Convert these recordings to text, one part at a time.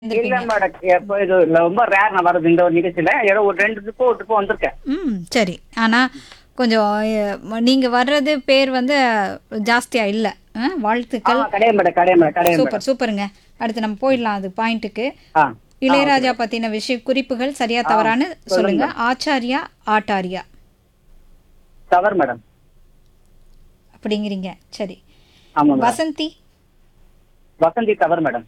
இல்ல இருந்திருப்பீங்க. மேடம் எப்போ இது ரொம்ப ரேர் நான் வர்றது இந்த ஒரு நிகழ்ச்சியில ஏதோ ஒரு ரெண்டு ட்ரிப்போ ஒரு ட்ரிப்போ வந்திருக்கேன் ம் சரி ஆனால் கொஞ்சம் அஹ், நீங்க வர்றது பேர் வந்து ஜாஸ்தியா இல்லை ஆ வாழ்த்துக்கள் கிடையாது மேடம் கிடையாது மேடம் கிடையாது மேடம் சூப்பர் சூப்பருங்க அடுத்து நம்ம போயிடலாம் அது பாயிண்ட்டுக்கு ஆ இளையராஜா பத்தின விஷய குறிப்புகள் சரியா தவறான்னு சொல்லுங்க ஆச்சாரியா ஆட்டாரியா தவறு மேடம் அப்படிங்கிறீங்க சரி ஆமா மேடம் வசந்தி வசந்தி தவறு மேடம்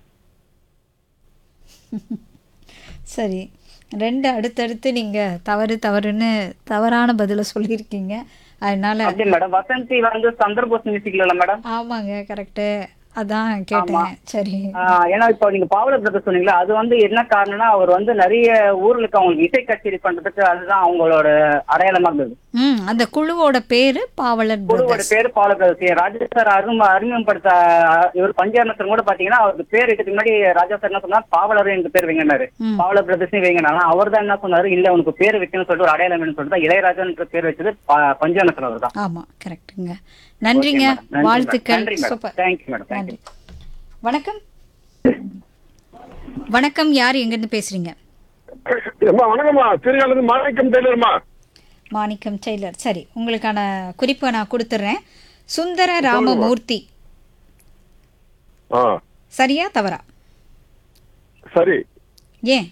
சரி ரெண்டு அடுத்தடுத்து நீங்க தவறு தவறுன்னு தவறான பதில சொல்லியிருக்கீங்க அதனால அப்படி மேடம் வசந்தி வந்து சந்தர்போஸ் மியூசிக்ல இல்ல மேடம் ஆமாங்க கரெக்டு அதான் கேட்டேன் சரி ஆ, ஏன்னா இப்போ நீங்க பாவலர் பிரதர் சொன்னீங்களா அது வந்து என்ன காரணம்னா அவர் வந்து நிறைய ஊர்களுக்கு அவங்களுக்கு இசை கச்சேரி பண்றதுக்கு அதுதான் அவங்களோட அடையாளமா இருந்தது ம் அந்த குழுவோட பேரு பாவலர் குழுவோட பிரதர்ஸ் பேரு பாவலர் பிரதர்ஸ் ராஜா சார் அறிமுக அறிமுகப்படுத்த இவர் பஞ்சாரணத்தன் கூட பாத்தீங்கன்னா அவருக்கு பேர் இருக்கிறதுக்கு முன்னாடி ராஜா சார் என்ன சொன்னார் பாவலர் எங்க பேர் வைங்கனாரு ம். பாவலர் பிரதர்ஸ் வைங்கனால அவர் தான் என்ன சொன்னாரு இல்ல உனக்கு பேர் வைக்கணும்னு சொல்லிட்டு ஒரு அடையாளம் வேணும்னு சொல்லிட்டு தான் இளையராஜான்ற பேர் வச்சது பஞ்சாரணத்தன் அவர் தான் ஆமா கரெக்ட்டுங்க நன்றிங்க Okay, madam. நன்றி, வாழ்த்துக்கள் madam. நன்றி, madam. Super Thank you, madam. Thank நன்றி வணக்கம் வணக்கம் யார் எங்கிருந்து பேசுறீங்க அம்மா வணக்கம்மா திருஞானது மாணிக்கம் டெய்லர்மா மாணிக்கம் டெய்லர் சரி உங்களுக்கான குறிப்பை நான் கொடுத்துட்றேன் சுந்தர ராமமூர்த்தி ஆ சரியா தவறா சரி ஏன்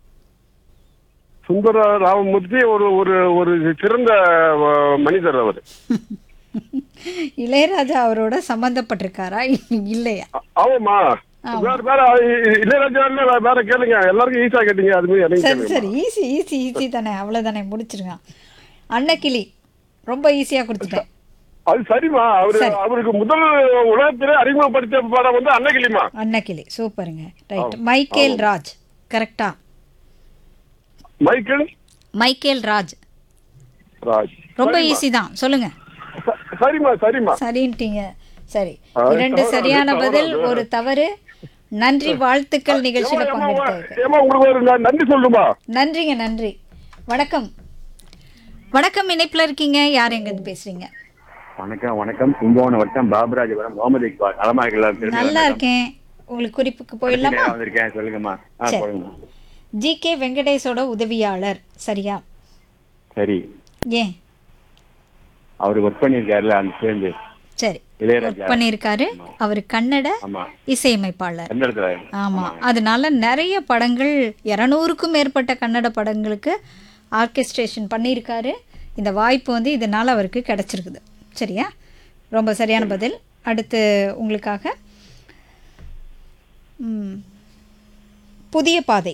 சுந்தர ராமமூர்த்தி ஒரு ஒரு ஒரு சிறந்த அஹ், மனிதர் அவர் இளையராஜா அவரோட சம்பந்தப்பட்டிருக்காரா இல்லையா ஆமாம்மா வேற வேற இ- இளையராஜா இல்ல, வே- வேற கேளுங்க எல்லாருக்கும் ஈஸியா கேட்டீங்க அது மாதிரி எனக்கு சரி கேளுங்க சரி ஈஸி ஈஸி ஈஸி தானே அவ்வளோதானே முடிச்சிருங்க அன்னக்கிளி ரொம்ப ஈஸியாக கொடுத்துட்டேன் அது சரிம்மா அவரு சரி. அவருக்கு முதல் உலகத்திலே அறிமுகப்படுத்திய படம் வந்து அன்னகிளிமா அன்னக்கிளி சூப்பருங்க ரைட் மைக்கேல் ராஜ் கரெக்டா மைக்கேல் மைக்கேல் ராஜ் ராஜ் ரொம்ப சரிம்மா. ஈஸி தான் சொல்லுங்க ச- சரிம்மா சரிம்மா சரின்ட்டீங்க சரி ஆ, இரண்டு தவறு, சரியான தவறு, பதில் தவறு. ஒரு தவறு நன்றி வாழ்த்துக்கள் நிகழ்ச்சியில ஏம்மா, ஏம்மா, பங்கெடுத்ததுக்கு ஏம்மா உங்களுக்கு ஒரு ந- நன்றி சொல்லுமா நன்றிங்க நன்றி வணக்கம் வணக்கம் இணைப்புல இருக்கீங்க யார் எங்கிருந்து பேசுறீங்க வணக்கம் வணக்கம் கும்பகோணம் வட்டம் பாபுராஜபுரம் முகமது இக்பால் நலமா இருக்கலாம் நல்லா இருக்கேன் உங்களுக்கு குறிப்புக்கு போயிடலாமா வந்திருக்கேன் சொல்லுங்கம்மா ஆ சரி. சொல்லுங்கம்மா ஜி கே வெங்கடேஷோட உதவியாளர் சரியா சரி ஏன் அவர் ஒர்க் பண்ணியிருக்காருல அந்த சேர்ந்து சரி இளையராஜா ஒர்க் பண்ணியிருக்காரு அவர் கன்னட ஆமா இசையமைப்பாளர் எந்த இடத்துல ஆமா அதனால நிறைய படங்கள் இரநூறுக்கும் மேற்பட்ட கன்னட படங்களுக்கு ஆர்கெஸ்ட்ரேஷன் பண்ணியிருக்காரு இந்த வாய்ப்பு வந்து இதனால் அவருக்கு கிடைச்சிருக்குது சரியா ரொம்ப சரியான பதில் அடுத்து உங்களுக்காக ம், புதிய பாதை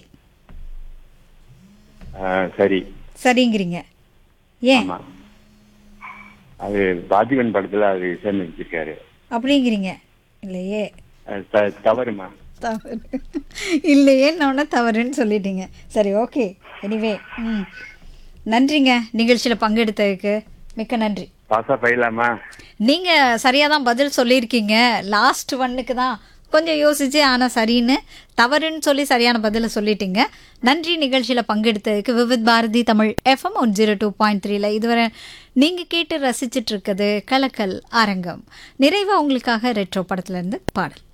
ஆ, சரி சரிங்கிறீங்க ஏன் ஆமா அது பாதிவன் படத்துல அது இசையமைச்சிருக்காரு அப்படிங்கிறீங்க இல்லையே அது த- தவறுமா தவறு இல்லையேன்னு தவறுன்னு சொல்லிட்டீங்க சரி ஓகே எனிவே ம் நன்றிங்க நிகழ்ச்சியில் பங்கெடுத்ததுக்கு மிக்க நன்றி பாசா பயிலாமா நீங்கள் சரியாக தான் பதில் சொல்லியிருக்கீங்க லாஸ்ட் ஒன்னுக்கு தான் கொஞ்சம் யோசிச்சு ஆனால் சரின்னு தவறுன்னு சொல்லி சரியான பதிலை சொல்லிட்டீங்க நன்றி நிகழ்ச்சியில் பங்கெடுத்ததுக்கு Vividh Bharati Tamil FM one zero two point த்ரீல இதுவரை நீங்கள் கேட்டு ரசிச்சிட்டு இருக்குது கலக்கல் அரங்கம் நிறைவாக உங்களுக்காக ரெட்ரோ படத்துலேருந்து பாடல்